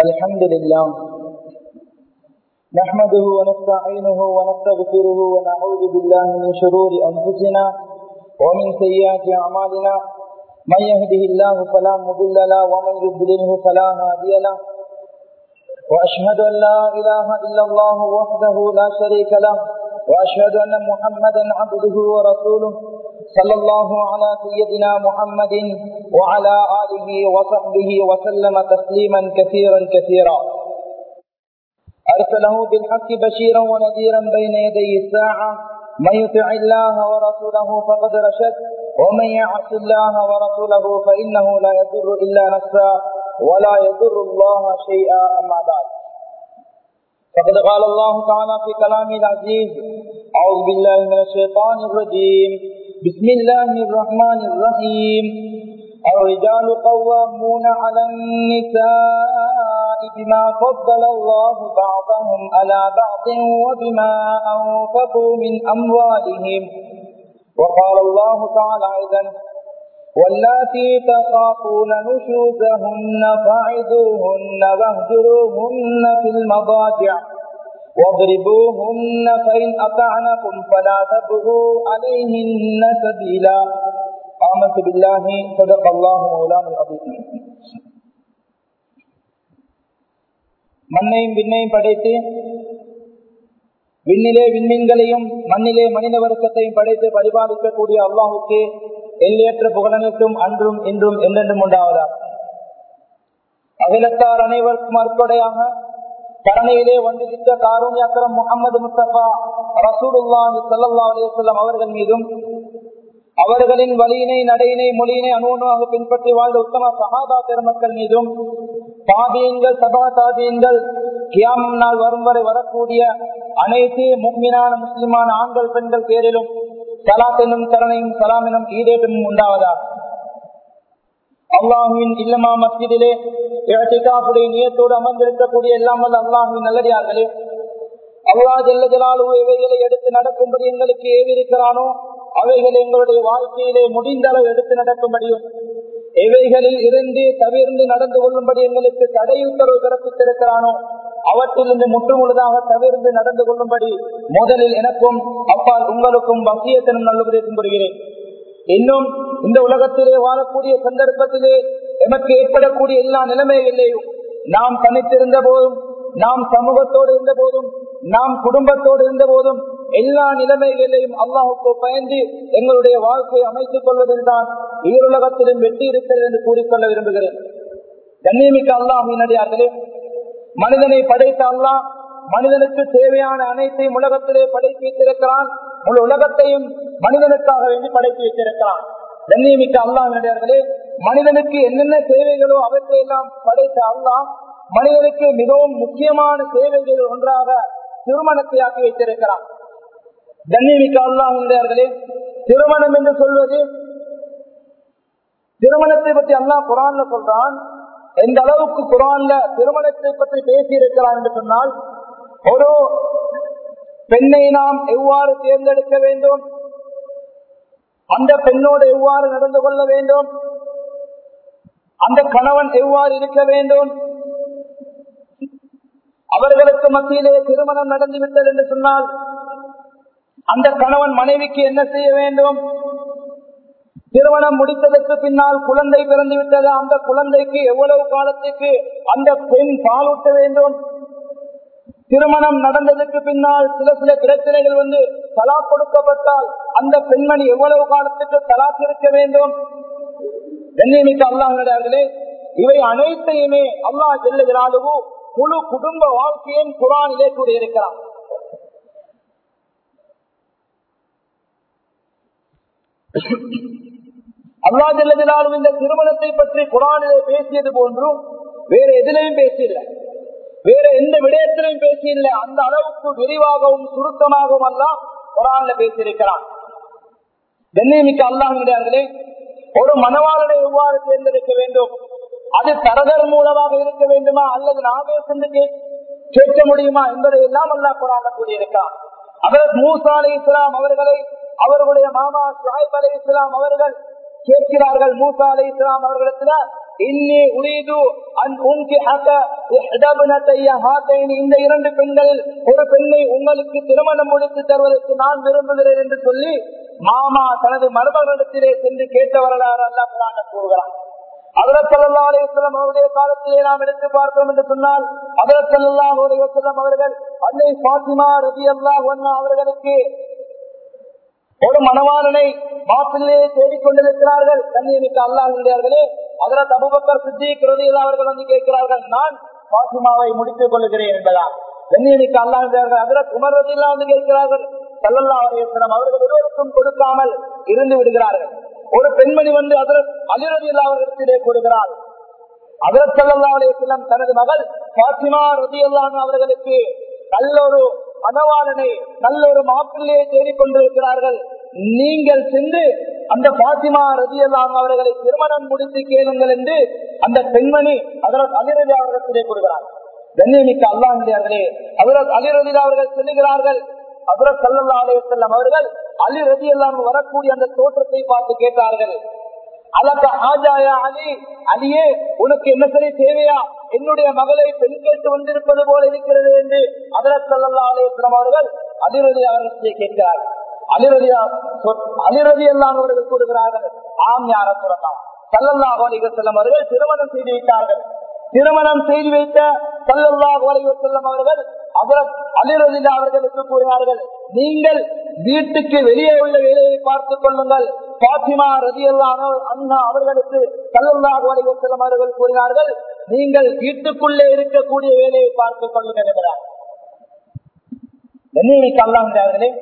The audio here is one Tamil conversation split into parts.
الحمد لله نحمده ونستعينه ونستغفره ونعوذ بالله من شرور أنفسنا ومن سيئات أعمالنا من يهده الله فلا مضل له ومن يضلله فلا هادي له وأشهد أن لا إله إلا الله وحده لا شريك له وأشهد أن محمدا عبده ورسوله صلى الله على سيدنا محمد وعلى آله وصحبه وسلم تسليما كثيرا كثيرا أرسله بالحق بشيرا ونذيرا بين يدي الساعة من يطع الله ورسوله فقد رشد ومن يعص الله ورسوله فإنه لا يضر إلا نفسه ولا يضر الله شيئا أما بعد فقد قال الله تعالى في كلامه العزيز أعوذ بالله من الشيطان الرجيم بسم الله الرحمن الرحيم الرجال قوامون على النساء بما فضل الله بعضهم على بعض وبما أنفقوا من أموالهم وقال الله تعالى أيضا واللاتي تخافون نشوزهن فعدوهن واهجروهن في المضاجع واضربوهن فإن أطعنكم فلا تبغوا عليهن سبيلا آمنت بالله صدق الله مولانا العظيم மண்ணையும் விண்ணையும் படைத்து விண்ணிலே விண்மீன்களையும் மண்ணிலே மனித வருஷத்தையும் படைத்து பரிபாலிக்கக்கூடிய அல்லாஹுக்கு எல்லையற்ற புகழனைத்தும் அன்றும் இன்றும் என்றென்றும் உண்டாவதா அகிலத்தார் அனைவருக்கும் அற்படையாக கரணையிலே வந்திருக்க காரூணியாக்கரம் முகமது முஸ்தபா ரசூலுல்லாஹி சல்லா அலிவல்லம் அவர்கள் மீதும் அவர்களின் வழியினை நடையினை மொழியினை அனுகுணமாக பின்பற்றி வாழ்ந்த உத்தம சகாதா பெருமக்கள் மீதும் தாதியங்கள் சபா தாதியங்கள் கியாம் நாள் வரும் வரை வரக்கூடிய அனைத்து முக்மினான முஸ்லிமான ஆண்கள் பெண்கள் பேரிலும் சலாத் என்னும் கரணையும் சலாம் எனும் ஈடேற்றமும் உண்டாவதா அல்லாஹுவின் இல்லமா மஸ்ஜிதிலே இடத்திற்காப்புடைய நியத்தோடு அமர்ந்திருக்கக்கூடிய எல்லாம் வல்ல அல்லாஹுவின் நல்லடியார்களே அல்லா ஜெல்ல ஜலாலு இவைகளை எடுத்து நடக்கும்படி எங்களுக்கு ஏவிருக்கிறானோ அவைகள் எங்களுடைய வாழ்க்கையிலே முடிந்த அளவு எடுத்து நடக்கும்படியும் எவைகளில் இருந்து தவிர்ந்து நடந்து கொள்ளும்படி எங்களுக்கு தடையுத்தரவு பிறப்பித்திருக்கிறானோ அவற்றிலிருந்து முற்றுமுழுதாக தவிர்ந்து நடந்து கொள்ளும்படி முதலில் எனக்கும் அப்பால் உங்களுக்கும் வசியத்தனும் நல்லுபதேசம் புரிகிறேன் இன்னும் இந்த உலகத்திலே வாழக்கூடிய சந்தர்ப்பத்திலே எமக்கு ஏற்படக்கூடிய எல்லா நிலைமைகளிலேயும் நாம் தனித்திருந்த போதும் நாம் சமூகத்தோடு இருந்த போதும் நாம் குடும்பத்தோடு இருந்த போதும் எல்லா நிலைமைகளையும் அல்லாஹுக்கு பயந்து எங்களுடைய வாழ்க்கையை அமைத்துக் கொள்வதில் தான் ஈருலகத்திலும் வெற்றி இருக்கிறது என்று கூறிக்கொள்ள விரும்புகிறேன் கண்ணியமிக்க அல்லாஹினடியார்களே மனிதனை படைத்த அல்லாஹ் மனிதனுக்கு தேவையான அனைத்தையும் உலகத்திலே படைத்து வைத்திருக்கிறான் முழு உலகத்தையும் மனிதனுக்காக வேண்டி படைத்து வைத்திருக்கிறான் கண்ணியமிக்க அல்லாஹினடியார்களே மனிதனுக்கு என்னென்ன தேவைகளோ அவற்றை எல்லாம் படைத்த அல்லாஹ் மனிதனுக்கு மிகவும் முக்கியமான சேவைகள் ஒன்றாக திருமணத்தை ஆக்கி வைத்திருக்கிறான் கண்ணியமிக்க அல்லாஹினடியார்களே திருமணம் என்று சொல்வது திருமணத்தை பற்றி அல்லாஹ் குரான்ல சொல்றான் எந்த அளவுக்கு குரான்ல திருமணத்தை பற்றி பேசி இருக்கிறான் என்று சொன்னால் ஒரு பெண்ணை நாம் எவ்வாறு தேர்ந்தெடுக்க வேண்டும் அந்த பெண்ணோடு எவ்வாறு நடந்து கொள்ள வேண்டும் அந்த கணவன் எவ்வாறு இருக்க வேண்டும் அவர்களுக்கு மத்தியிலே திருமணம் நடந்துவிட்டது என்று சொன்னால் அந்த கணவன் மனைவிக்கு என்ன செய்ய வேண்டும் திருமணம் முடித்ததற்கு பின்னால் குழந்தை பிறந்து விட்டது அந்த குழந்தைக்கு எவ்வளவு காலத்துக்கு அந்த பெண் பாலூட்ட வேண்டும் திருமணம் நடந்ததற்கு பின்னால் சில சில பிரச்சனைகள் வந்து தலா கொடுக்கப்பட்டால் அந்த பெண்மணி எவ்வளவு காலத்துக்கு தலாக் இருக்க வேண்டும் கண்ணியமிக்க அல்லாஹர்களே இவை அனைத்தையுமே அல்லாஹ் செல்லுகிறாளவோ முழு குடும்ப வாழ்க்கையும் குரானிலே கூறியிருக்கிறார் அல்லா ஜல்லதிலாலும் இந்த திருமணத்தை பற்றி குரானிலே பேசியது போன்றும் வேற எதிலையும் பேசியில்லை வேற எந்த விடயத்திலையும் பேசியில்லை அந்த அளவுக்கு விரிவாகவும் சுருக்கமாகவும் எல்லாம் குரான்ல பேசியிருக்கிறான் கண்ணியமிக்க அல்லாஹிடார்களே ஒரு மனவாளனை எவ்வாறு தேர்ந்தெடுக்க வேண்டும் அது தரகர் மூலமாக இருக்க வேண்டுமா அல்லது நாமே சென்று கேட்க முடியுமா என்பதை எல்லாம் அல்லா குரான கூறியிருக்கான் அவர் மூசா அலி இஸ்லாம் அவர்களை அவர்களுடைய மாமா ஷாயிப் அலி இஸ்லாம் அவர்கள் கேட்கிறார்கள் மூசா அலி இஸ்லாம் அவர்களிடத்துல இன்னி உரீது அன் உன்கிஹக இஹ்தப்னதைய ஹாதைனி இந்த இரண்டு பெண்களில் ஒரு பெண்ணை உங்களுக்கு திருமணம் முடித்து தருவதற்கு நான் விரும்புகிறேன் என்று சொல்லி மாமா தனது மருமகளிடத்திலே சென்று கேட்ட வரலாறு அல்லா குரான் கூறுகிறான் அதரசல்லா அலிஸ்லாம் அவருடைய காலத்திலே நாம் எடுத்து பார்த்தோம் என்று சொன்னால் அதரசல்லா அலிவசலம் அவர்கள் அன்னை பாத்திமா ரதி அல்லா அவர்களுக்கு ஒரு மணவாளனை மாப்பிள்ளையை தேடிக் கொண்டிருக்கிறார்கள் கண்ணியமிக்க அல்லாஹர்களே அதற்கு அபுபக்கர் சித்திக் ரதியல்லா அவர்கள் வந்து கேட்கிறார்கள் நான் பாத்திமாவை முடித்துக் கொள்கிறேன் என்பதால் கண்ணியமிக்க அல்லாஹர்கள் அதற்கு உமர் ரதியல்லா வந்து கேட்கிறார்கள் சல்லல்லா அலிஸ்லாம் அவர்கள் இருவருக்கும் கொடுக்காமல் இருந்து விடுகிறார்கள் ஒரு பெண்மணி வந்து அதற்கு அலிரதியல்லா அவர்களிடத்திலே கொடுக்கிறார் அதற்கு சல்லல்லா அலிஸ்லாம் தனது மகள் பாத்திமா ரதியல்லான் அவர்களுக்கு நல்ல ஒரு மனவாளனை நல்ல ஒரு மாப்பிள்ளையை தேடிக்கொண்டிருக்கிறார்கள் நீங்கள் சென்று அந்த பாத்திமா ரதியல்லாம் அவர்களை திருமணம் முடித்து கேளுங்கள் என்று அந்த பெண்மணி அதற்கு அலிரதி அவர்களிடத்திலே கொடுக்கிறார் கண்ணியமிக்க அல்லாஹர்களே அதற்கு அலிரதி அவர்கள் செல்லுகிறார்கள் அதற்கு சல்லல்லா அலையம் அவர்கள் அலி ரதி எல்லாம் வரக்கூடிய அந்த தோற்றத்தை பார்த்து கேட்டார்கள் அலக்க ஆஜாயா அலி அலியே உனக்கு என்ன சரி தேவையா என்னுடைய மகளை பெண் கேட்டு வந்திருப்பது போல இருக்கிறது என்று அதரத் சல்லா அலையம் அவர்கள் அதிரதி அவர்களை கேட்கிறார் அலிரதியா அலிரதி எல்லாம் அவர்கள் கூறுகிறார்கள் ஆம் யார சொல்லலாம் சல்லல்லா அலிவசல்லம் அவர்கள் திருமணம் செய்து வைத்தார்கள் திருமணம் செய்து வைத்த சல்லல்லா அலிவசல்லம் அவர்கள் அலிரதிலா அவர்களுக்கு கூறினார்கள் நீங்கள் வீட்டுக்கு வெளியே உள்ள வேலையை பார்த்துக் கொள்ளுங்கள் பாத்திமா ரதியல்லான அண்ணா அவர்களுக்கு சல்லல்லாஹு அலிவசல்லம் அவர்கள் கூறினார்கள் நீங்கள் வீட்டுக்குள்ளே இருக்கக்கூடிய வேலையை பார்த்துக் கொள்ளுங்கள் என்கிறார் கண்ணியமிக்க அல்லாஹர்களே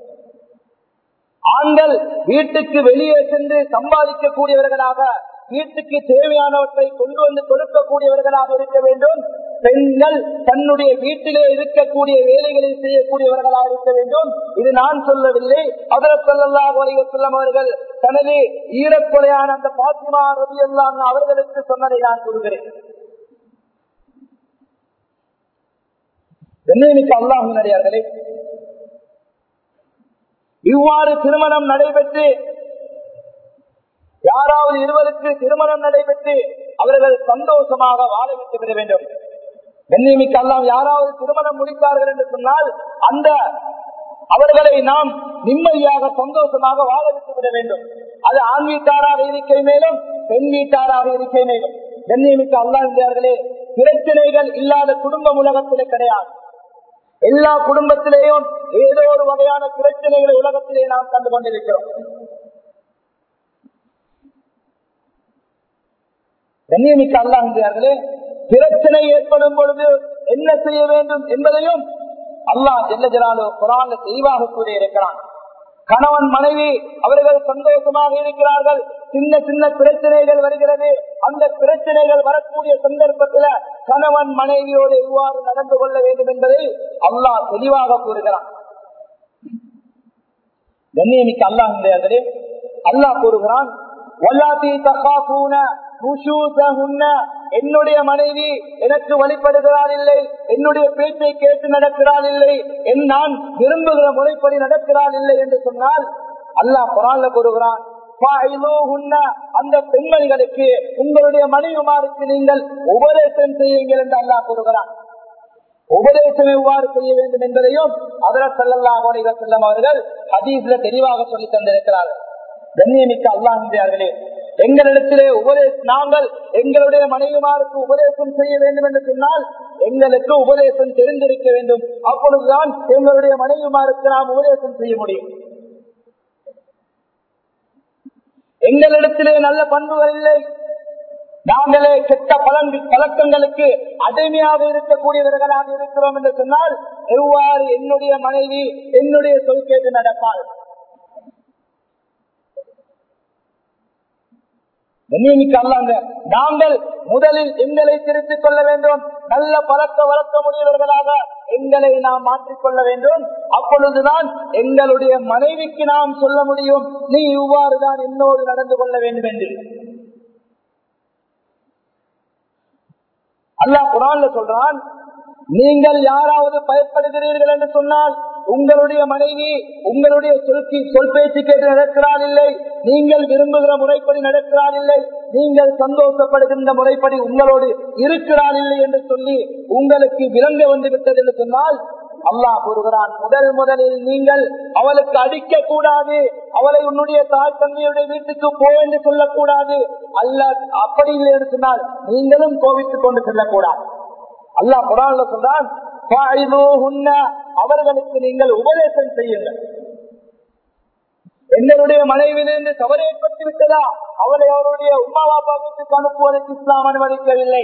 ஆண்கள் வீட்டுக்கு வெளியே சென்று சம்பாதிக்கக்கூடியவர்களாக வீட்டுக்கு தேவையானவற்றை கொண்டு வந்து கொடுக்கக்கூடியவர்களாக இருக்க வேண்டும் பெண்கள் தன்னுடைய வீட்டிலே இருக்கக்கூடிய வேலைகளை செய்யக்கூடியவர்களாக இருக்க வேண்டும் இது நான் சொல்லவில்லை அதர் சொல்லல்லாஹ் செல்லம் அவர்கள் தனது ஈரக்குறையான அந்த பாத்திமா ரவி எல்லாம் அவர்களுக்கு சொன்னதை நான் கூறுகிறேன் என்னைக்கு அல்லாஹினடியார்களே இவ்வாறு திருமணம் நடைபெற்று யாராவது இருவருக்கு திருமணம் நடைபெற்று அவர்கள் சந்தோஷமாக வாழ விட்டு விட வேண்டும் கண்ணியமிக்க அல்லாம் யாராவது திருமணம் முடித்தார்கள் என்று சொன்னால் அந்த அவர்களை நாம் நிம்மதியாக சந்தோஷமாக வாழ விட்டு விட வேண்டும் அது ஆண் வீட்டாராக இருக்கை மேலும் பெண் வீட்டாராக இருக்கை மேலும் கண்ணியமிக்க அல்லா இந்தியார்களே பிரச்சனைகள் இல்லாத குடும்பம் உலகத்திலே கிடையாது எல்லா குடும்பத்திலேயும் ஏதோ ஒரு வகையான பிரச்சனைகளை உலகத்திலே நாம் கண்டு கொண்டிருக்கிறோம் கண்ணியமிக்க அல்லாஹர்களே பிரச்சனை ஏற்படும் பொழுது என்ன செய்ய வேண்டும் என்பதையும் அல்லாஹ் ஜெல்ல ஜலாலு குரான் தெளிவாக கூறியிருக்கிறான் கணவன் மனைவி அவர்கள் சந்தோஷமாக இருக்கிறார்கள் சின்ன சின்ன பிரச்சனைகள் வருகிறது அந்த பிரச்சனைகள் வரக்கூடிய சந்தர்ப்பத்தில் கணவன் மனைவியோடு எவ்வாறு நடந்து கொள்ள வேண்டும் என்பதை அல்லாஹ் தெளிவாக கூறுகிறான் கண்ணியமிக்க அல்லாஹர்களே அல்லாஹ் கூறுகிறான் என்னுடைய மனைவி எனக்கு வழிபடுகிறாள் இல்லை என்னுடைய பேச்சை கேட்டு நடக்கிறாள் இல்லை என் நான் விரும்புகிற முறைப்படி நடக்கிறாள் இல்லை என்று சொன்னால் அல்லாஹ் குரான்ல கூறுகிறான் அந்த பெண்மணிகளுக்கு உங்களுடைய மனைவிமாருக்கு நீங்கள் உபதேசம் செய்யுங்கள் என்று அல்லாஹ் கூறுகிறான் உபதேசம் எவ்வாறு செய்ய வேண்டும் என்பதையும் அதர செல்லல்லாஹ் செல்லம் அவர்கள் ஹதீஸ்ல தெளிவாக சொல்லி தந்திருக்கிறார்கள் கண்ணியமிக்க அல்லாஹே எங்களிடத்திலே உபதேச நாங்கள் எங்களுடைய மனைவிமாருக்கு உபதேசம் செய்ய வேண்டும் என்று சொன்னால் எங்களுக்கு உபதேசம் தெரிந்திருக்க வேண்டும் அப்பொழுதுதான் எங்களுடைய மனைவிமாருக்கு நாம் உபதேசம் செய்ய முடியும் எங்களிடத்திலே நல்ல பண்புகள் இல்லை நாங்களே கெட்ட பலன் பழக்கங்களுக்கு அடிமையாக இருக்கக்கூடியவர்களாக இருக்கிறோம் என்று சொன்னால் எவ்வாறு என்னுடைய மனைவி என்னுடைய சொல் கேட்டு நடப்பாள் அல்லாங்க நாங்கள் முதலில் எங்களை திருத்திக் கொள்ள வேண்டும் நல்ல பழக்க வழக்க முடியவர்களாக எங்களை நாம் மாற்றிக்கொள்ள வேண்டும் அப்பொழுதுதான் எங்களுடைய மனைவிக்கு நாம் சொல்ல முடியும் நீ இவ்வாறுதான் என்னோடு நடந்து கொள்ள வேண்டும் என்று அல்லாஹ் குரான்ல சொல்றான் நீங்கள் யாராவது பயப்படுகிறீர்கள் என்று சொன்னால் உங்களுடைய மனைவி உங்களுடைய சொல்கி சொல் பேச்சு கேட்டு நடக்கிறார் இல்லை நீங்கள் விரும்புகிற முறைப்படி நடக்கிறார் இல்லை நீங்கள் சந்தோஷப்படுகின்ற முறைப்படி உங்களோடு இருக்கிறார் இல்லை என்று சொல்லி உங்களுக்கு விளங்க வந்து விட்டது என்று சொன்னால் அல்லாஹ் கூறுகிறான் முதல் முதலில் நீங்கள் அவளுக்கு அடிக்க கூடாது அவளை உன்னுடைய தாய் தந்தையுடைய வீட்டுக்கு போ என்று சொல்லக்கூடாது அல்ல அப்படி இல்லை என்று சொன்னால் நீங்களும் கோவித்துக் கொண்டு செல்லக்கூடாது அல்லாஹ் குரான்ல சொன்னான் அவர்களுக்கு நீங்கள் உபதேசம் செய்யுங்கள் எங்களுடைய மனைவிலிருந்து தவறு ஏற்பட்டு விட்டதா அவளை அவருடைய உமா பாப்பா வீட்டுக்கு அனுப்புவதற்கு இஸ்லாம் அனுமதிக்கவில்லை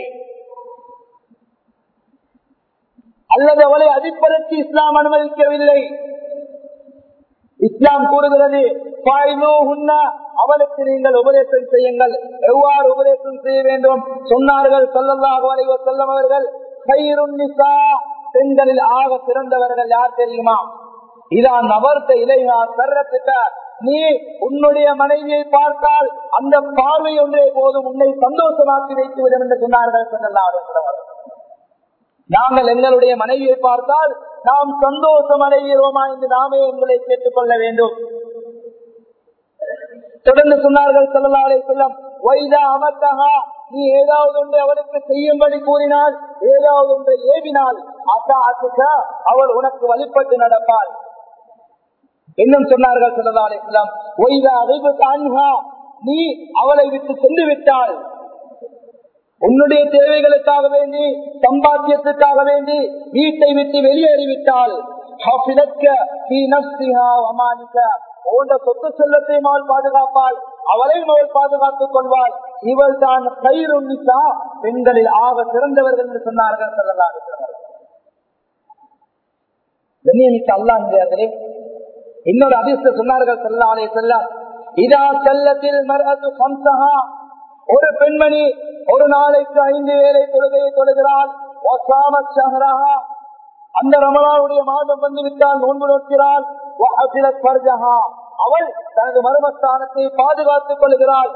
அல்லது அவளை அடிப்பதற்கு இஸ்லாம் அனுமதிக்கவில்லை இஸ்லாம் கூறுகிறது அவளுக்கு நீங்கள் உபதேசம் செய்யுங்கள் எவ்வாறு உபதேசம் செய்ய வேண்டும் சொன்னார்கள் சொல்லல்லாக வரைவ செல்லம் அவர்கள் பெண்களில் ஆக சிறந்தவர்கள் யார் தெரியுமா இதான் நபர்த்த இலையா சர்றத்துக்க நீ உன்னுடைய மனைவியை பார்த்தால் அந்த பார்வை ஒன்றே போதும் உன்னை சந்தோஷமாக்கி வைத்துவிடும் என்று சொன்னார்கள் சொல்லலாம் நாங்கள் எங்களுடைய மனைவியை பார்த்தால் நாம் சந்தோஷம் அடைகிறோமா என்று நாமே எங்களை கேட்டுக் கொள்ள வேண்டும் தொடர்ந்து சொன்னார்கள் செல்லலாலே செல்லம் வைதா அமர்த்தகா நீ ஏதாவது ஒன்றை அவளுக்கு செய்யும்படி கூறினால் ஏதாவது ஒன்றை ஏவினால் அக்கா அசுக்கா அவள் உனக்கு வழிபட்டு நடப்பாள் இன்னும் சொன்னார்கள் செல்லலாலே செல்லம் வைதா அறிவு காண்கா நீ அவளை விட்டு சென்று விட்டாள் உன்னுடைய தேவைகளுக்காக வேண்டி சம்பாத்தியத்துக்காக வேண்டி வீட்டை விட்டு வெளியேறிவிட்டால் போன்ற சொத்து செல்லத்தை அவள் பாதுகாப்பாள் அவளை அவள் பாதுகாத்துக் கொள்வாள் இவள் தான் கயிறுன்னித்தா பெண்களில் ஆக சிறந்தவர்கள் என்று சொன்னார்கள் சொல்லலாம் கண்ணியமிக்க அல்லாங்கிறே இன்னொரு அதிர்ஷ்ட சொன்னார்கள் செல்லாலே செல்லம் இதா செல்லத்தில் மரது சம்சகா ஒரு பெண்மணி ஒரு நாளைக்கு ஐந்து வேலை தொழுகையை தொழுகிறாள் அந்த ரமலாவுடைய மாதம் வந்துவிட்டால் நோன்பு நோக்கிறாள் அவள் தனது மர்மஸ்தானத்தை பாதுகாத்துக் கொள்கிறாள்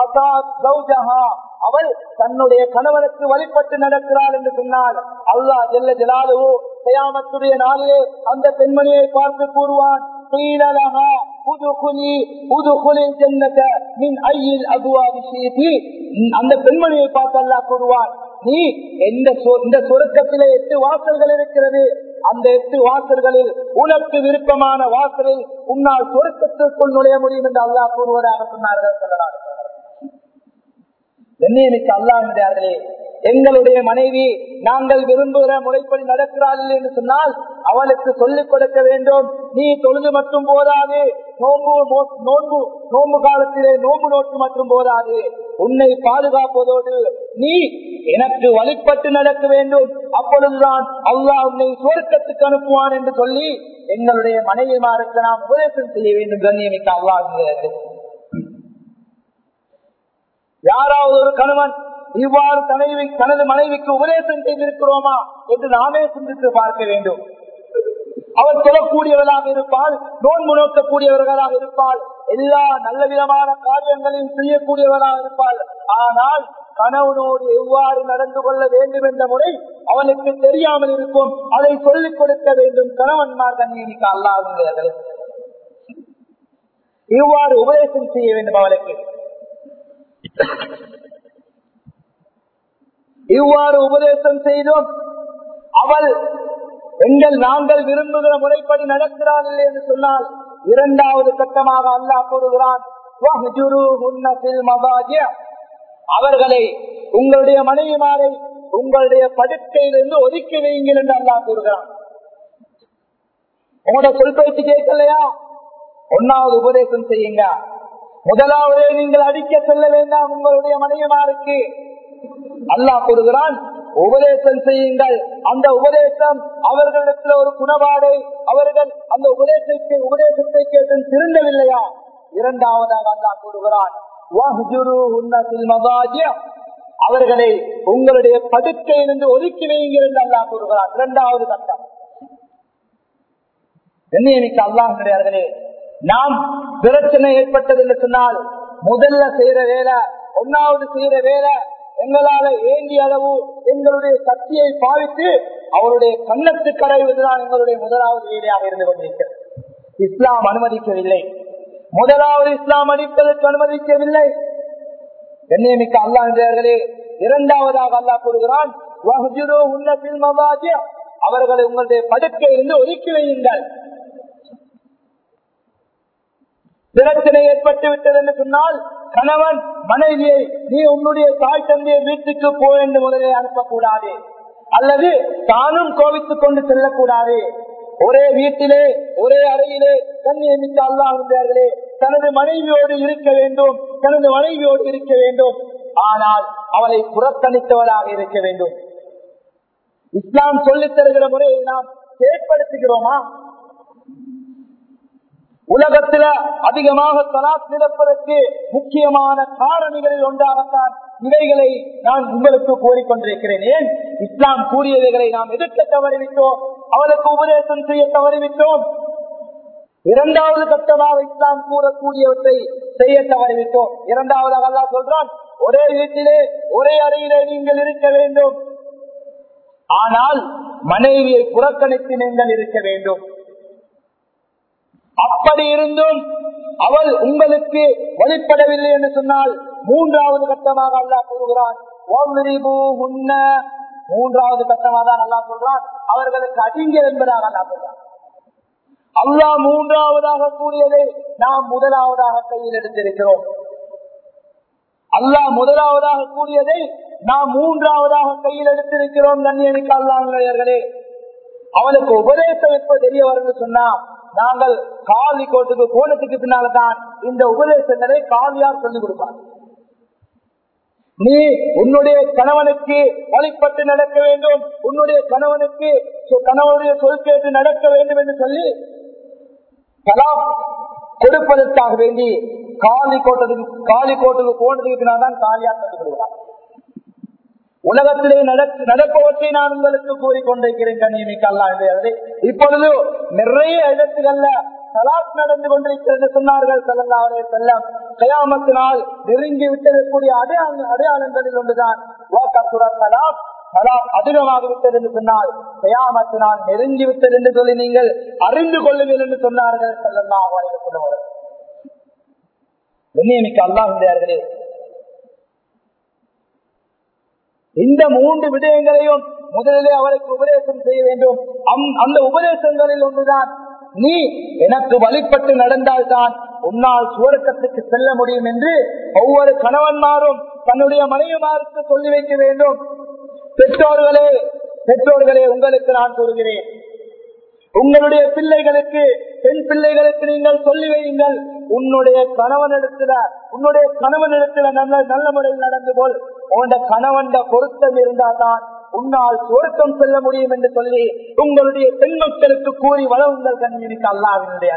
அவள் தன்னுடைய கணவனுக்கு வழிபட்டு நடக்கிறாள் என்று சொன்னால் அல்லாஹ் ஜெல்ல ஜலாலுவோ கயாமத்துடைய நாளிலே அந்த பெண்மணியை பார்த்து கூறுவான் قيل لها ادخلي ادخلي الجنة من أي الأبواب شئت அந்த பெண்மணியை பார்த்து அல்லாஹ் கூறுவார் நீ எந்த இந்த சுருக்கத்திலே எட்டு வாசல்கள் இருக்கிறது அந்த எட்டு வாசல்களில் உனக்கு விருப்பமான வாசலில் உன்னால் சுருக்கத்திற்குள் நுழைய முடியும் என்று அல்லாஹ் கூறுவதாக சொன்னார்கள் சொல்லலாம் கண்ணியமிக்க அல்லாஹர்களே எங்களுடைய மனைவி நாங்கள் விரும்புகிற முறைப்படி நடக்கிறார்கள் என்று சொன்னால் அவளுக்கு சொல்லிக் கொடுக்க வேண்டும் நீ தொழுது மட்டும் போதாது நோன்பு நோன்பு நோன்பு காலத்திலே நோன்பு நோட்டு மட்டும் போதாது உன்னை பாதுகாப்பதோடு நீ எனக்கு வழிபட்டு நடக்க வேண்டும் அப்பொழுதுதான் அல்லாஹ் உன்னை சுவர்க்கத்துக்கு அனுப்புவான் என்று சொல்லி எங்களுடைய மனைவிமாருக்கு நாம் உபதேசம் செய்ய வேண்டும் கண்ணியமிக்க அல்லாஹ் யாராவது ஒரு கணவன் இவ்வாறு தனைவி தனது மனைவிக்கு உபதேசம் செய்திருக்கிறோமா என்று நாமே சிந்தித்து பார்க்க வேண்டும் அவர் சொல்லக்கூடியவர்களாக இருப்பால் நோன்பு நோக்கக்கூடியவர்களாக இருப்பால் எல்லா நல்ல விதமான காரியங்களையும் செய்யக்கூடியவர்களாக இருப்பாள் ஆனால் கணவனோடு எவ்வாறு நடந்து கொள்ள வேண்டும் என்ற முறை அவனுக்கு தெரியாமல் இருக்கும் அதை சொல்லிக் கொடுக்க வேண்டும் கணவன்மார் கண்ணியமிக்க அல்லாதவர்கள் இவ்வாறு உபதேசம் செய்ய வேண்டும் அவனுக்கு இவ்வாறு உபதேசம் செய்தோம் அவள் எங்கள் நாங்கள் விரும்புகிற முறைப்படி நடக்கிறாள் என்று சொன்னால் இரண்டாவது கட்டமாக அல்லாஹ் கூறுகிறான் அவர்களை உங்களுடைய மனைவிமாரை உங்களுடைய படுக்கையிலிருந்து ஒதுக்கி வையுங்கள் என்று அல்லாஹ் கூறுகிறான் உங்களோட சொல் பேச்சு கேட்கலையா ஒன்னாவது உபதேசம் செய்யுங்க முதலாவதே நீங்கள் அடிக்க செல்ல வேண்டாம் உங்களுடைய மனைவிமாருக்கு அல்லாஹ் கூறுகிறான் உபதேசம் செய்யுங்கள் அந்த உபதேசம் அவர்களிடத்தில் ஒரு குணபாடை அவர்கள் அந்த உபதேசத்தை உபதேசத்தை கேட்டு திருந்தவில்லையா இரண்டாவதாக அல்லாஹ் கூறுகிறான் அவர்களை உங்களுடைய படுக்கையிலிருந்து ஒதுக்கி வையுங்கள் என்று அல்லாஹ் கூறுகிறான் இரண்டாவது கட்டம் கண்ணியமிக்க அல்லாஹ் கிடையார்களே நாம் பிரச்சனை ஏற்பட்டது என்று சொன்னால் முதல்ல செய்யற வேலை ஒன்னாவது செய்யற வேலை எங்களால ஏந்திய அளவு எங்களுடைய சக்தியை பாவித்து அவருடைய கண்ணத்து கரைவதுதான் எங்களுடைய முதலாவது வேலையாக இருந்து கொண்டிருக்கிறது இஸ்லாம் அனுமதிக்கவில்லை முதலாவது இஸ்லாம் அடிப்பதற்கு அனுமதிக்கவில்லை என்னையமிக்க அல்லா என்றார்களே இரண்டாவதாக அல்லாஹ் கூறுகிறான் அவர்களை உங்களுடைய படுக்கையிலிருந்து ஒதுக்கி வையுங்கள் பிரச்சனை ஏற்பட்டு விட்டது என்று சொன்னால் கணவன் மனைவியை நீ உன்னுடைய தாய் தந்தையை வீட்டுக்கு போ என்று முதலே அனுப்பக்கூடாது அல்லது தானும் கோவித்துக் கொண்டு செல்லக்கூடாது ஒரே வீட்டிலே ஒரே அறையிலே கண்ணியமிக்க அல்லாஹர்களே தனது மனைவியோடு இருக்க வேண்டும் தனது மனைவியோடு இருக்க வேண்டும் ஆனால் அவளை புறக்கணித்தவராக இருக்க வேண்டும் இஸ்லாம் சொல்லித் தருகிற முறையை நாம் செயற்படுத்துகிறோமா உலகத்தில அதிகமாக தலாக் நிரப்பதற்கு முக்கியமான காரணிகளில் ஒன்றாகத்தான் இவைகளை நான் உங்களுக்கு கூறிக்கொண்டிருக்கிறேன் ஏன் இஸ்லாம் கூறியவைகளை நாம் எதிர்க்க தவறிவிட்டோம் அவளுக்கு உபதேசம் செய்ய தவறிவிட்டோம் இரண்டாவது கட்டமாக இஸ்லாம் கூறக்கூடியவற்றை செய்ய தவறிவிட்டோம் இரண்டாவதாக அல்லா சொல்றான் ஒரே வீட்டிலே ஒரே அறையிலே நீங்கள் இருக்க வேண்டும் ஆனால் மனைவியை புறக்கணித்து நீங்கள் இருக்க வேண்டும் அப்படி இருந்தும் அவள் உங்களுக்கு வழிபடவில்லை என்று சொன்னால் மூன்றாவது கட்டமாக அல்லா கூறுகிறான் மூன்றாவது கட்டமாக தான் அல்லா சொல்றான் அவர்களுக்கு அடிங்கள் என்பதாக அல்லா சொல்றான் அல்லா மூன்றாவதாக கூறியதை நாம் முதலாவதாக கையில் எடுத்திருக்கிறோம் அல்லாஹ் முதலாவதாக கூறியதை நாம் மூன்றாவதாக கையில் எடுத்திருக்கிறோம் கண்ணியமிக்க அல்லாங்களே அவனுக்கு உபதேசம் எப்ப தெரிய வரும்னு சொன்னா நாங்கள் காலி கோட்டுக்கு கோணத்துக்கு பின்னால்தான் இந்த உபதேசங்களை காலியார் சொல்லிக் கொடுப்பார் நீ உன்னுடைய கணவனுக்கு வழிபட்டு நடக்க வேண்டும் உன்னுடைய கணவனுக்கு கணவனுடைய சொல் கேட்டு நடக்க வேண்டும் என்று சொல்லி கலாம் கொடுப்பதற்காக வேண்டி காலி கோட்டத்துக்கு காலி கோட்டுக்கு போனதுக்கு பின்னால்தான் காலியார் சொல்லிக் கொடுப்பார் உலகத்திலே நடப்பவற்றை நான் உங்களுக்கு கூறிக்கொண்டிருக்கிறேன் கண்ணியமிக்க அல்லா இப்பொழுது நிறைய இடத்துகள்ல தலாக் நடந்து கொண்டிருக்கிறது சொன்னார்கள் செல்லல்லாவரே செல்லம் கயாமத்தினால் நெருங்கி விட்டதற்குரிய அடையாள அடையாளங்களில் ஒன்றுதான் தலாக் தலாக் அதிகமாக விட்டது என்று சொன்னால் கயாமத்தினால் நெருங்கி விட்டது என்று சொல்லி நீங்கள் அறிந்து கொள்ளுங்கள் என்று சொன்னார்கள் செல்லல்லா சொல்லுவார்கள் கண்ணியமிக்க அல்லாஹர்களே இந்த மூன்று விடயங்களையும் முதலிலே அவருக்கு உபதேசம் செய்ய வேண்டும் அந்த உபதேசங்களில் ஒன்றுதான் நீ எனக்கு வழிபட்டு நடந்தால்தான் உன்னால் சுவர்க்கத்துக்கு செல்ல முடியும் என்று ஒவ்வொரு கணவன்மாரும் தன்னுடைய மனைவிமாருக்கு சொல்லி வைக்க வேண்டும் பெற்றோர்களே பெற்றோர்களே உங்களுக்கு நான் கூறுகிறேன் உங்களுடைய பிள்ளைகளுக்கு பெண் பிள்ளைகளுக்கு நீங்கள் சொல்லி வையுங்கள் உன்னுடைய கணவனிடத்துல உன்னுடைய கணவனிடத்துல நல்ல நல்ல முறையில் நடந்து கொள் உன்னோட கணவன் பொருத்தம் இருந்தால்தான் உன்னால் சுவர்க்கம் செல்ல முடியும் என்று சொல்லி உங்களுடைய பெண் மக்களுக்கு கூறி வளவுங்கள் கண்ணியமிக்க அல்லாவினுடைய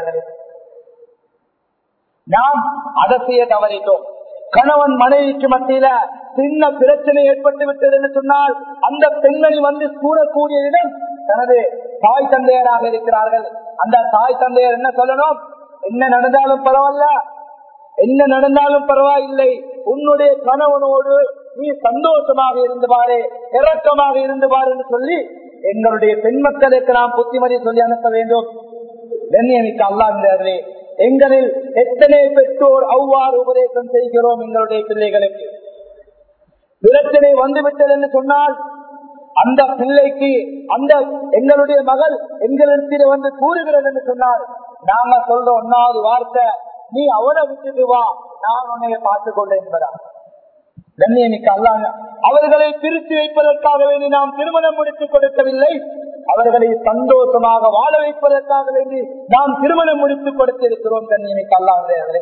நாம் அதை செய்ய தவறிட்டோம் கணவன் மனைவிக்கு மத்தியில சின்ன பிரச்சனை ஏற்பட்டு விட்டது என்று சொன்னால் அந்த பெண்மணி வந்து கூறக்கூடிய இடம் தனது தாய் தந்தையராக இருக்கிறார்கள் அந்த தாய் தந்தையர் என்ன சொல்லணும் என்ன நடந்தாலும் பரவாயில்ல என்ன நடந்தாலும் பரவாயில்லை உன்னுடைய கணவனோடு நீ சந்தோஷமாக இருந்து பாரு இறக்கமாக இருந்து பாரு என்று சொல்லி எங்களுடைய பெண் மக்களுக்கு நாம் புத்திமதி சொல்லி அனுப்ப வேண்டும் கண்ணியமிக்க அல்லாங்கிறார்களே எங்களில் எத்தனை பெற்றோர் அவ்வாறு உபதேசம் செய்கிறோம் எங்களுடைய பிள்ளைகளுக்கு பிரச்சனை வந்துவிட்டது என்று சொன்னால் அந்த பிள்ளைக்கு அந்த எங்களுடைய மகள் எங்களிடத்தில் வந்து கூறுகிறது என்று சொன்னால் நாங்க சொல்ற ஒன்னாவது வார்த்தை நீ அவனை விட்டுட்டு வா நான் உன்னைய பார்த்துக் கொள்ள என்பதா கண்ணியமிக்க அல்லாங்க அவர்களை பிரித்து வைப்பதற்காக வேண்டி நாம் திருமணம் முடித்துக் கொடுக்கவில்லை அவர்களை சந்தோஷமாக வாழ வைப்பதற்காக வேண்டி நாம் திருமணம் முடித்துக் கொடுத்திருக்கிறோம் கண்ணியமிக்க அல்லாங்களே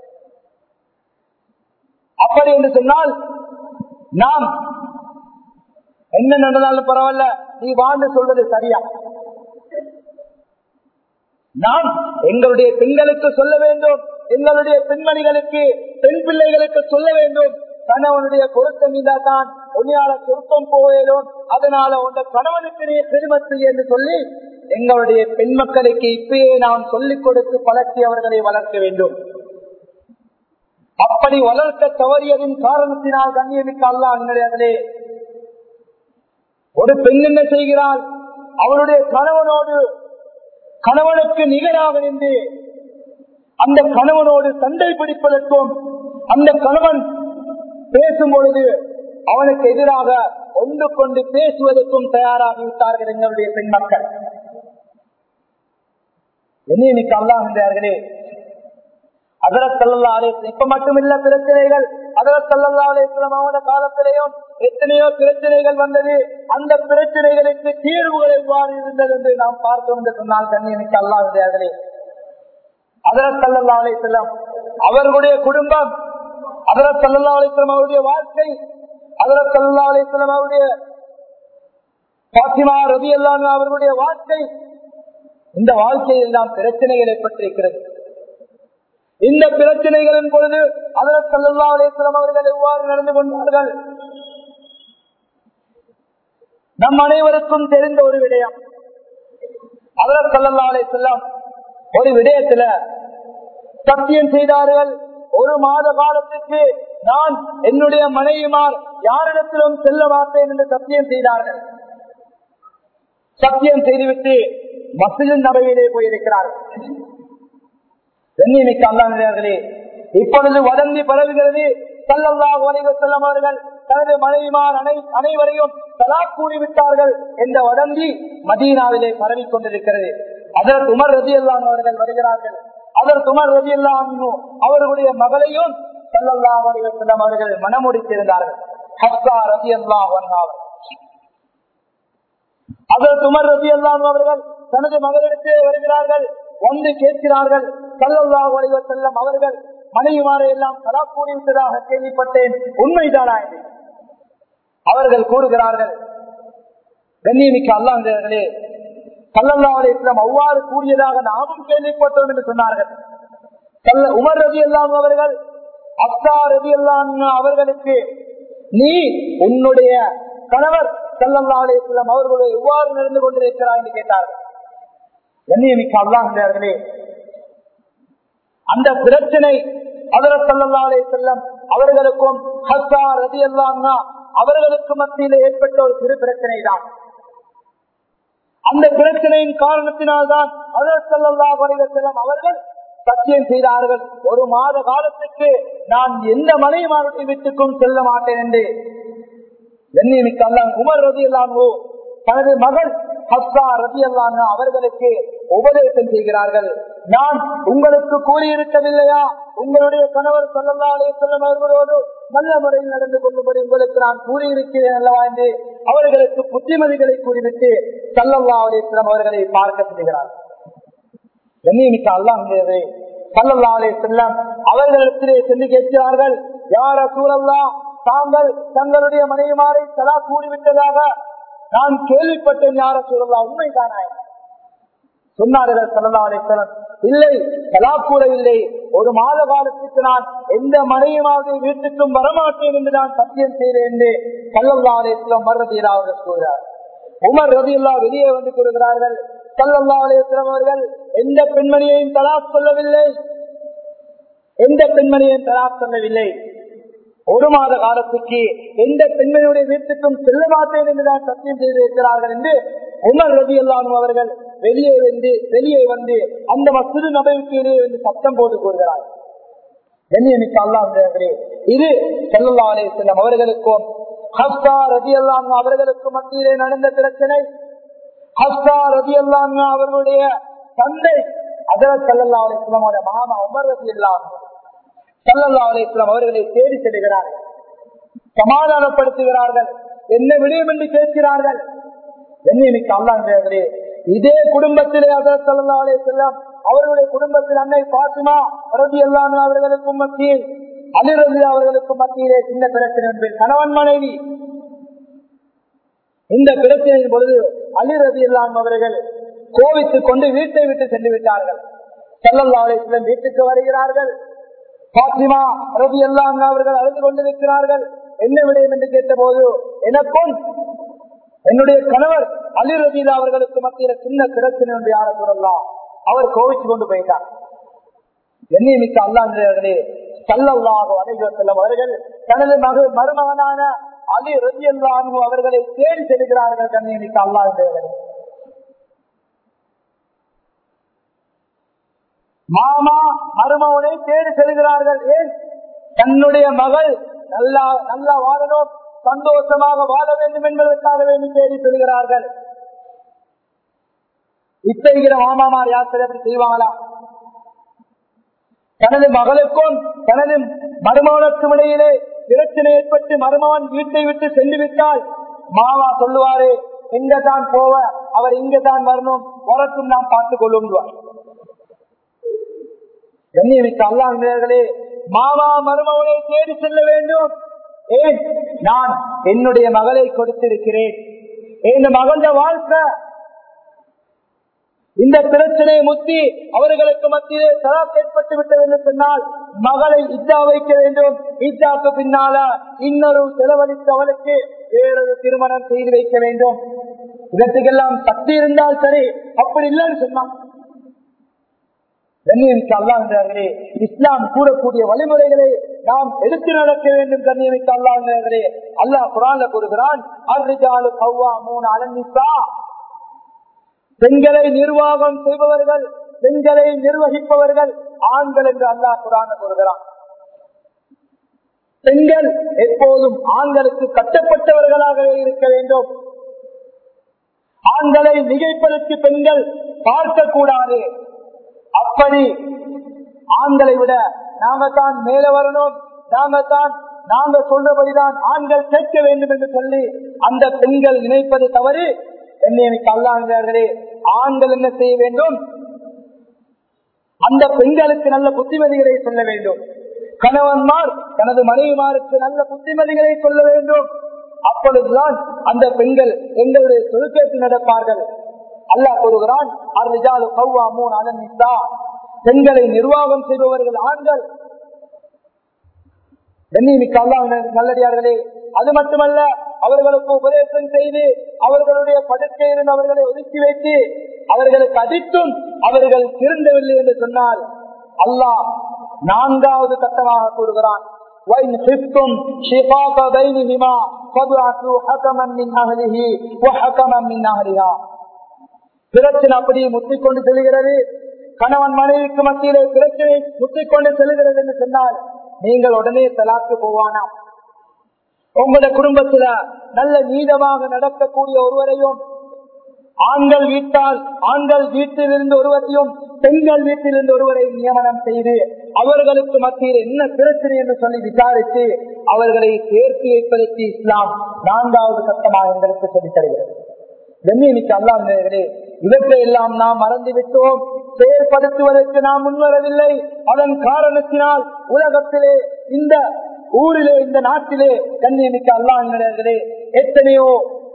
அப்படி என்று சொன்னால் நாம் என்ன நடந்தாலும் பரவாயில்ல நீ வாழ்ந்து சொல்வது சரியா நாம் எங்களுடைய பெண்களுக்கு சொல்ல வேண்டும் எங்களுடைய பெண்மணிகளுக்கு பெண் பிள்ளைகளுக்கு சொல்ல வேண்டும் கணவனுடைய பொருத்தம் தான் உன்னையால சொருக்கம் போயிடும் அதனால உங்க கணவனுக்கு நீ பெருமத்து என்று சொல்லி எங்களுடைய பெண் மக்களுக்கு இப்பயே நாம் சொல்லிக் கொடுத்து பழக்கி அவர்களை வளர்க்க வேண்டும் அப்படி வளர்க்க தவறியதின் காரணத்தினால் கண்ணியமிக்க அல்லா அங்கே ஒரு பெண் என்ன செய்கிறாள் அவளுடைய கணவனோடு கணவனுக்கு நிகராக நின்று அந்த கணவனோடு சண்டை பிடிப்பதற்கும் அந்த கணவன் பேசும் பொழுது அவனுக்கு எதிராக ஒன்று கொண்டு பேசுவதற்கும் தயாராகிவிட்டார்கள் எங்களுடைய பெண் மக்கள் என்ன இன்னைக்கு அல்லாஹர்களே அதரத்தல்லா அலேஸ்லம் இப்ப மட்டுமில்ல பிரச்சனைகள் அதரத்தல்லா அலேஸ்லம் அவன காலத்திலேயும் எத்தனையோ பிரச்சனைகள் வந்தது அந்த பிரச்சனைகளுக்கு தீர்வுகள் எவ்வாறு இருந்தது என்று நாம் பார்த்தோம் என்று சொன்னால் கண்ணியமிக்க அல்லாஹர்களே அதரத்தல்லா அலேஸ்லம் அவர்களுடைய குடும்பம் அதரத்தல்லா அலேஸ்லம் அவருடைய வாழ்க்கை அதரத்தல்லா அலேஸ்லம் அவருடைய பாத்திமா ரவி அல்லான் அவர்களுடைய வாழ்க்கை இந்த வாழ்க்கையில் நாம் பிரச்சனைகள் ஏற்பட்டிருக்கிறது இந்த பிரச்சனைகளின் பொழுது அதற்கு சல்லா அலேஸ்லம் அவர்கள் எவ்வாறு நடந்து கொண்டார்கள் நம் அனைவருக்கும் தெரிந்த ஒரு விடயம் அதற்கு சல்லா அலேஸ்லாம் ஒரு விடயத்துல சத்தியம் செய்தார்கள் ஒரு மாத காலத்துக்கு நான் என்னுடைய மனைவிமார் யாரிடத்திலும் செல்ல மாட்டேன் என்று சத்தியம் செய்தார்கள் சத்தியம் செய்துவிட்டு மசிதின் நபையிலே போயிருக்கிறார்கள் கண்ணியமிக்க அல்லாங்களே இப்பொழுது வதந்தி பரவுகிறது சல்லல்லாஹு அலைஹி வஸல்லம் அவர்கள் தனது மனைவிமார் அனை அனைவரையும் தலா கூறிவிட்டார்கள் என்ற வதந்தி மதீனாவிலே பரவிக் கொண்டிருக்கிறது அதற்கு உமர் ரதி அவர்கள் வருகிறார்கள் அதற்கு உமர் ரதி அவர்களுடைய மகளையும் சல்லல்லாஹு அலைஹி வஸல்லம் அவர்கள் மனமுடித்திருந்தார்கள் ஹப்சா ரதி அல்லாஹ் அதற்கு உமர் ரதி அவர்கள் தனது மகளிடத்திலே வருகிறார்கள் வந்து கேட்கிறார்கள் சல்லல்லாஹு அலைஹி வஸல்லம் அவர்கள் மனைவிமாரை எல்லாம் தலா கூறிவிட்டதாக கேள்விப்பட்டேன் உண்மைதானா என்று அவர்கள் கூறுகிறார்கள் கண்ணியமிக்க அல்லாங்களே சல்லல்லா அலிஸ்லாம் அவ்வாறு கூறியதாக நாமும் கேள்விப்பட்டோம் என்று சொன்னார்கள் சல்ல- உமர் ரவி அல்லாம் அவர்கள் அப்சா ரவி அல்லாம் அவர்களுக்கு நீ உன்னுடைய கணவர் சல்லல்லா அலிஸ்லாம் அவர்களுடைய எவ்வாறு நடந்து கொண்டிருக்கிறாய் என்று கேட்டார்கள் கண்ணியமிக்க அல்லாங்களே அந்த பிரச்சனை அதர சல்லா அலே செல்லம் அவர்களுக்கும் ஹஸ்ஸா ரதி அல்லான்னா அவர்களுக்கு மத்தியில் ஏற்பட்ட ஒரு சிறு பிரச்சனை தான் அந்த பிரச்சனையின் காரணத்தினால்தான் அதர் சல்லா அலே செல்லம் அவர்கள் சத்தியம் செய்தார்கள் ஒரு மாத காலத்துக்கு நான் எந்த மனைவிமாருடைய வீட்டுக்கும் செல்ல மாட்டேன் என்று கண்ணியமிக்க அல்லாஹ் உமர் ரதி அல்லாஹோ தனது மகள் ஹஸ்ஸா ரதி அல்லாஹ் அவர்களுக்கு உபதேசம் செய்கிறார்கள் நான் உங்களுக்கு கூறியிருக்கவில்லையா உங்களுடைய கணவர் சொல்லல்லா செல்லும் அவர்களோடு நல்ல முறையில் நடந்து கொள்ளும்படி உங்களுக்கு நான் கூறியிருக்கிறேன் அல்லவா என்று அவர்களுக்கு புத்திமதிகளை கூறிவிட்டு சல்லல்லா அலிஸ்லாம் அவர்களை பார்க்க செய்கிறார் கண்ணியமிக்க அல்லாஹே சல்லல்லா அலே செல்லம் அவர்களிடத்திலே சென்று கேட்கிறார்கள் யார சூழல்லா தாங்கள் தங்களுடைய மனைவிமாரை தலா கூறிவிட்டதாக நான் கேள்விப்பட்டேன் யார சூழல்லா உண்மைதானாய் சொன்னார்கள் சல்லா அலிஸ்லம் இல்லை தலா கூறவில்லை ஒரு மாத காலத்துக்கு நான் எந்த மனைவியாவது வீட்டுக்கும் வரமாட்டேன் என்று நான் சத்தியம் செய்தேன் என்று சல்லல்லா அலிஸ்லம் மறுதீரா அவர்கள் கூறுகிறார் உமர் ரதியுல்லா வெளியே வந்து கூறுகிறார்கள் சல்லல்லா அலிஸ்லம் அவர்கள் எந்த பெண்மணியையும் தலா சொல்லவில்லை எந்த பெண்மணியையும் தலா சொல்லவில்லை ஒரு மாத காலத்துக்கு எந்த பெண்மணியுடைய வீட்டுக்கும் செல்ல மாட்டேன் என்று நான் சத்தியம் செய்திருக்கிறார்கள் என்று உமர் ரவி அல்லானும் அவர்கள் வெளியே வந்து வெளியே வந்து அந்த மசிறு நபைக்கு இடையே வந்து சத்தம் போட்டு கூறுகிறார் கண்ணியமிக்க அல்லாஹே இது செல்லல்லா அலே செல்லம் அவர்களுக்கும் ஹஸ்தா ரதி அல்லான் அவர்களுக்கும் மத்தியிலே நடந்த பிரச்சனை ஹஸ்தா ரதி அல்லான் அவர்களுடைய தந்தை அதர செல்லல்லா அலே செல்லமோட மாமா உமர் ரதி அல்லான் சல்லல்லா அலிஸ்லாம் அவர்களை தேடி செல்கிறார்கள் சமாதானப்படுத்துகிறார்கள் என்ன விடயம் என்று கேட்கிறார்கள் என்னைக்கு அல்லாங்களே இதே குடும்பத்திலே அதர் சல்லா அலிஸ்லாம் அவர்களுடைய குடும்பத்தில் அன்னை பாத்திமா ரதி அல்லாம அவர்களுக்கும் மத்தியில் அலிரதி அவர்களுக்கும் மத்தியிலே சின்ன பிரச்சனை என்பது கணவன் மனைவி இந்த பிரச்சனையின் பொழுது அலிரதி இல்லாம் அவர்கள் கோவித்துக் கொண்டு வீட்டை விட்டு சென்று விட்டார்கள் சல்லல்லா அலிஸ்லாம் வீட்டுக்கு வருகிறார்கள் பாத்திமா ரவி எல்லாம் அவர்கள் அழுது கொண்டிருக்கிறார்கள் என்ன விடயம் என்று கேட்ட போது எனக்கும் என்னுடைய கணவர் அலி ரபீலா அவர்களுக்கு மத்தியில சின்ன பிரச்சனை என்று யார சொல்லலாம் அவர் கோவிச்சு கொண்டு போயிட்டார் என்னை மிக்க அல்லாங்களே சல்லல்லாஹு அலைஹி செல்லும் அவர்கள் தனது மக மருமகனான அலி ரவி அல்லாஹு அவர்களை தேடி செல்கிறார்கள் கண்ணை மிக்க அல்லாங்களே மாமா மருமவனை தேடி செல்கிறார்கள் ஏன் தன்னுடைய மகள் நல்லா நல்லா வாழணும் சந்தோஷமாக வாழ வேண்டும் என்பதற்காக வேண்டி தேடி செல்கிறார்கள் இத்தகைய மாமாமார் யார் சில அப்படி செய்வாங்களா தனது மகளுக்கும் தனது மருமகனுக்கும் இடையிலே பிரச்சனை ஏற்பட்டு மருமகன் வீட்டை விட்டு சென்று விட்டால் மாமா சொல்லுவாரு எங்க தான் போவ அவர் இங்க தான் வரணும் வரட்டும் நாம் பார்த்துக் கொள்ளும் கண்ணியமிக்க அல்லாங்களே மாமா மருமகனை தேடி செல்ல வேண்டும் ஏன் நான் என்னுடைய மகளை கொடுத்திருக்கிறேன் என் மகள வாழ்க்கை இந்த பிரச்சனையை முத்தி அவர்களுக்கு மத்தியிலே தலாக் ஏற்பட்டு விட்டது என்று சொன்னால் மகளை இத்தா வைக்க வேண்டும் இத்தாக்கு பின்னால இன்னொரு செலவழித்து அவளுக்கு வேறொரு திருமணம் செய்து வைக்க வேண்டும் இதற்கெல்லாம் சக்தி இருந்தால் சரி அப்படி இல்லைன்னு சொன்னான் கண்ணியமிக்க அல்லாங்கிறார்களே இஸ்லாம் கூறக்கூடிய வழிமுறைகளை நாம் எடுத்து நடக்க வேண்டும் கண்ணியமிக்க அல்லாங்கிறார்களே அல்லாஹ் குரான்ல கூறுகிறான் அர்ரிஜாலு கவ்வா மூணு அலன்னிசா பெண்களை நிர்வாகம் செய்பவர்கள் பெண்களை நிர்வகிப்பவர்கள் ஆண்கள் என்று அல்லாஹ் குரான கூறுகிறான் பெண்கள் எப்போதும் ஆண்களுக்கு கட்டப்பட்டவர்களாகவே இருக்க வேண்டும் ஆண்களை மிகைப்பதற்கு பெண்கள் பார்க்க கூடாது அப்படி ஆண்களை விட நாம தான் மேல வரணும் நாம தான் நாங்க சொல்றபடிதான் ஆண்கள் கேட்க வேண்டும் என்று சொல்லி அந்த பெண்கள் நினைப்பது தவறு என்ன எனக்கு அல்லாங்கிறார்களே ஆண்கள் என்ன செய்ய வேண்டும் அந்த பெண்களுக்கு நல்ல புத்திமதிகளை சொல்ல வேண்டும் கணவன்மார் தனது மனைவிமாருக்கு நல்ல புத்திமதிகளை சொல்ல வேண்டும் அப்பொழுதுதான் அந்த பெண்கள் எங்களுடைய சொலுக்கேற்று நடப்பார்கள் அல்லாஹ் கூறுகிறான் அர்ஜாலு கவ்வா மூணு அலன்னிசா பெண்களை நிர்வாகம் செய்பவர்கள் ஆண்கள் கண்ணியமிக்க அல்லாஹ் நல்லடியார்களே அது மட்டுமல்ல அவர்களுக்கு உபதேசம் செய்து அவர்களுடைய படுக்கையிலிருந்து அவர்களை ஒதுக்கி வைத்து அவர்களுக்கு அடித்தும் அவர்கள் திருந்தவில்லை என்று சொன்னால் அல்லாஹ் நான்காவது கட்டமாக கூறுகிறான் وإن خفتم شقاق بينهما فابعثوا حكما من أهله وحكما من أهلها பிரச்சனை அப்படி முத்திக்கொண்டு செல்கிறது கணவன் மனைவிக்கு மத்தியிலே பிரச்சனை முத்திக்கொண்டு செல்கிறது என்று சொன்னால் நீங்கள் உடனே தலாக்கு போவானாம் உங்களுடைய குடும்பத்துல நல்ல நீதமாக நடக்கக்கூடிய ஒருவரையும் ஆண்கள் வீட்டால் ஆண்கள் வீட்டிலிருந்து ஒருவரையும் பெண்கள் வீட்டிலிருந்து ஒருவரை நியமனம் செய்து அவர்களுக்கு மத்தியில் என்ன பிரச்சனை என்று சொல்லி விசாரித்து அவர்களை சேர்த்து வைப்பதற்கு இஸ்லாம் நான்காவது சட்டமாக எங்களுக்கு சொல்லித் தருகிறது கண்ணியமிக்க அல்லாங்களே இவற்றை எல்லாம் நாம் மறந்து விட்டோம் செயற்படுத்துவதற்கு நாம் முன்வரவில்லை அதன் காரணத்தினால் உலகத்திலே இந்த ஊரிலே இந்த நாட்டிலே கண்ணியமிக்க அல்லாங்களே எத்தனையோ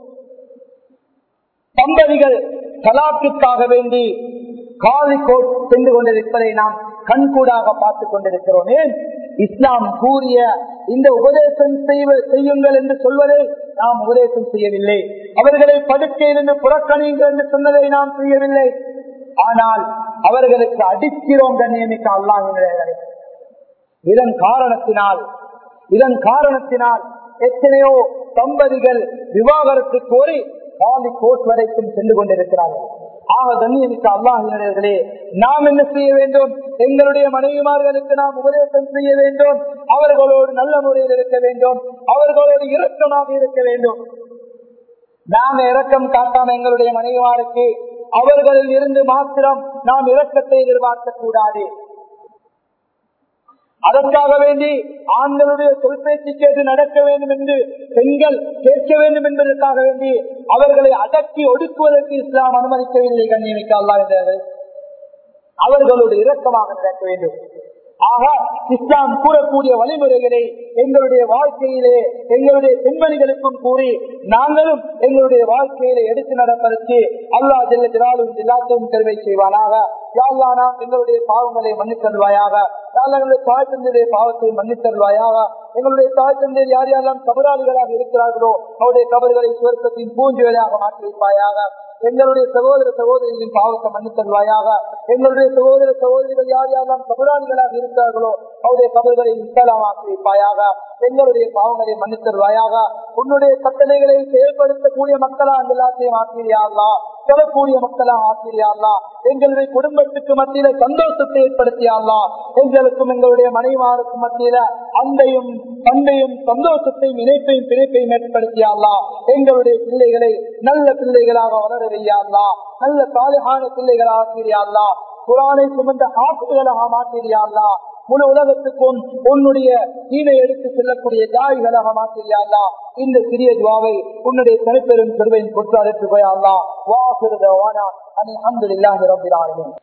தம்பதிகள் தலாக்கிற்காக வேண்டி காலிக்கோட் சென்று கொண்டிருப்பதை நாம் கண்கூடாக பார்த்துக் கொண்டிருக்கிறோம் ஏன் இஸ்லாம் கூறிய இந்த உபதேசம் செய்யுங்கள் என்று சொல்வதை நாம் உபதேசம் செய்யவில்லை அவர்களை படுக்கையிலிருந்து புறக்கணியுங்கள் என்று சொன்னதை நாம் செய்யவில்லை ஆனால் அவர்களுக்கு அடிக்கிறோம் கண்ணியமிக்க அல்லாஹ் இதன் காரணத்தினால் இதன் காரணத்தினால் எத்தனையோ தம்பதிகள் விவாகரத்து கோரி காலி கோட் வரைக்கும் சென்று கொண்டிருக்கிறார்கள் ஆக கண்ணியமிக்க அல்லாஹினர்களே நாம் என்ன செய்ய வேண்டும் எங்களுடைய மனைவிமார்களுக்கு நாம் உபதேசம் செய்ய வேண்டும் அவர்களோடு நல்ல முறையில் இருக்க வேண்டும் அவர்களோடு இரக்கமாக இருக்க வேண்டும் நாங்க இரக்கம் காட்டாம எங்களுடைய மனைவிமாருக்கு அவர்களில் இருந்து மாத்திரம் நாம் இரக்கத்தை எதிர்பார்க்க கூடாது அதற்காக வேண்டி ஆண்களுடைய சொல் பேச்சு கேட்டு நடக்க வேண்டும் என்று பெண்கள் கேட்க வேண்டும் என்பதற்காக வேண்டி அவர்களை அடக்கி ஒடுக்குவதற்கு இஸ்லாம் அனுமதிக்கவில்லை கண்ணியமிக்க அல்லா என்றார்கள் அவர்களோடு இரக்கமாக நடக்க வேண்டும் ஆக இஸ்லாம் கூறக்கூடிய வழிமுறைகளை எங்களுடைய வாழ்க்கையிலே எங்களுடைய பெண்மணிகளுக்கும் கூறி நாங்களும் எங்களுடைய வாழ்க்கையிலே எடுத்து நடப்பதற்கு அல்லா ஜெல்ல ஜலாலும் எல்லாத்தையும் தெரிவை செய்வானாக யாழ்லானா எங்களுடைய பாவங்களை மன்னித்தருவாயாக எங்களுடைய தாய் தந்தையுடைய பாவத்தை மன்னித்தருவாயாக எங்களுடைய தாய் தந்தையர் யார் யாரெல்லாம் கபராளிகளாக இருக்கிறார்களோ அவருடைய கபர்களை சுவர்க்கத்தின் பூஞ்சுவலாக மாற்றி வைப்பாயாக எங்களுடைய சகோதர சகோதரிகளின் பாவத்தை மன்னித்தருவாயாக எங்களுடைய சகோதர சகோதரிகள் யார் யாரெல்லாம் கபராளிகளாக இருக்கிறார்களோ அவருடைய கபர்களை விசாலமாக்கி வைப்பாயாக எங்களுடைய பாவங்களை மன்னித்தருவாயாக உன்னுடைய கட்டளைகளை செயல்படுத்தக்கூடிய மக்களா எல்லாத்தையும் ஆக்கியாங்களா சொல்லக்கூடிய மக்களாக ஆக்கிரியாள்லா எங்களுடைய குடும்பத்துக்கு மத்தியில சந்தோஷத்தை ஏற்படுத்தியாள்லா எங்களுக்கும் எங்களுடைய மனைவாருக்கும் மத்தியில அன்பையும் தந்தையும் சந்தோஷத்தையும் இணைப்பையும் பிணைப்பையும் ஏற்படுத்தியாள்லா எங்களுடைய பிள்ளைகளை நல்ல பிள்ளைகளாக வளர வையாள்லா நல்ல சாலையான பிள்ளைகளாக ஆக்கிரியாள்லா குரானை சுமந்த ஆசிரியர்களாக மாற்றியாள்லா முழு உலகத்துக்கும் உன்னுடைய தீனை எடுத்து செல்லக்கூடிய தாய்களாக மாற்றியாள்லா இந்த சிறிய துவாவை உன்னுடைய தனிப்பெரும் பெருமையின் கொற்று அழைத்து போயாள்லா வாசிறத வானா அனில் அஹமதுல்லாஹி ரப்பில் ஆலமீன்